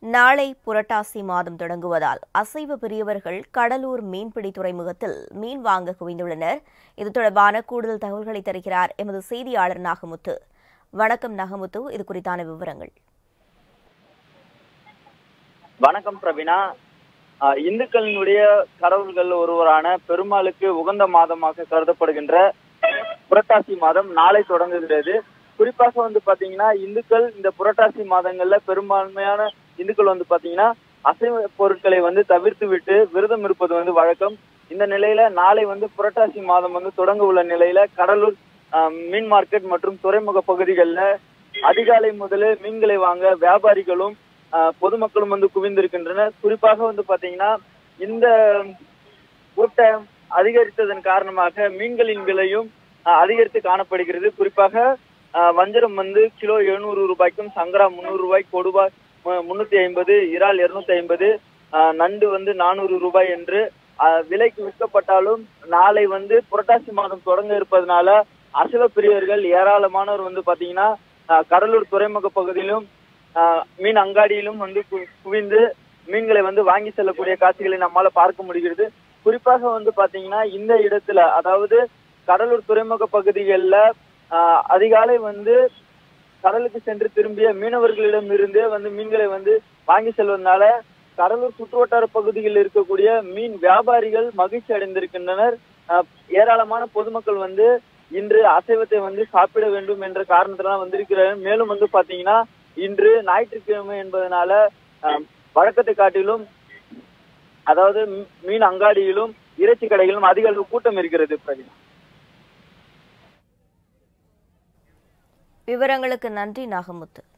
நாளை புரட்டாசி மாதம் தொடங்குவதால் அசைவ பிரியவர்கள் கடலூர் மீன்பிடி துறைமுகத்தில் மீன் வாங்க குவிந்துள்ளனர் இது தொடர்பான கூடுதல் தகவல்களை தருகிறார் எமது செய்தியாளர் நாகமுத்து வணக்கம் நாகமுத்து இது குறித்தான விவரங்கள் வணக்கம் பிரவீனா ஆஹ் இந்துக்களினுடைய கடவுள்கள் ஒருவரான பெருமாளுக்கு உகந்த மாதமாக கருதப்படுகின்ற புரட்டாசி மாதம் நாளை தொடங்குகிறது குறிப்பாக வந்து பாத்தீங்கன்னா இந்துக்கள் இந்த புரட்டாசி மாதங்கள்ல பெரும்பான்மையான இந்துக்கள் வந்து பாத்தீங்கன்னா அசைவ பொருட்களை வந்து தவிர்த்து விட்டு விரதம் இருப்பது வந்து வழக்கம் இந்த நிலையில நாளை வந்து புரட்டாசி மாதம் வந்து தொடங்க உள்ள நிலையில கடலூர் ஆஹ் மீன் மார்க்கெட் மற்றும் துறைமுக பகுதிகளில் அதிகாலை முதலே மீன்களை வாங்க வியாபாரிகளும் ஆஹ் பொதுமக்களும் வந்து குவிந்திருக்கின்றனர் குறிப்பாக வந்து பாத்தீங்கன்னா இந்த கூட்டம் அதிகரித்ததன் காரணமாக மீன்களின் விலையும் ஆஹ் அதிகரித்து காணப்படுகிறது குறிப்பாக ஆஹ் வஞ்சரம் வந்து கிலோ எழுநூறு ரூபாய்க்கும் சங்கரா முந்நூறு ரூபாய் கொடுவாய் மு- முன்னூத்தி ஐம்பது இறால் இருநூத்தி ஐம்பது நண்டு வந்து நானூறு ரூபாய் என்று ஆஹ் விலைக்கு விற்கப்பட்டாலும் நாளை வந்து புரட்டாசி மாதம் தொடங்க இருப்பதனால அசைவ பிரியர்கள் ஏராளமானோர் வந்து பாத்தீங்கன்னா ஆஹ் கடலூர் துறைமுக பகுதியிலும் ஆஹ் மீன் அங்காடியிலும் வந்து கு- குவிந்து மீன்களை வந்து வாங்கி செல்லக்கூடிய காட்சிகளை நம்மால பார்க்க முடிகிறது குறிப்பாக வந்து பாத்தீங்கன்னா இந்த இடத்துல அதாவது கடலூர் துறைமுக பகுதிகளில் அதிகாலை வந்து கடலுக்கு சென்று திரும்பிய மீனவர்களிடம் இருந்தே வந்து மீன்களை வந்து வாங்கி செல்வதனால கடலூர் சுற்றுவட்டார பகுதிகளில் இருக்கக்கூடிய மீன் வியாபாரிகள் மகிழ்ச்சி அடைந்திருக்கின்றனர் ஆஹ் ஏராளமான பொதுமக்கள் வந்து இன்று அசைவத்தை வந்து சாப்பிட வேண்டும் என்ற காரணத்தினால வந்திருக்கிறார்கள் மேலும் வந்து பாத்தீங்கன்னா இன்று ஞாயிற்றுக்கிழமை என்பதனால ஆஹ் வழக்கத்தை காட்டிலும் அதாவது மீ- மீன் அங்காடியிலும் இறைச்சி கடைகளிலும் அதிக அளவு கூட்டம் இருக்கிறது பிரவீனா விவரங்களுக்கு நன்றி நாகமுத்து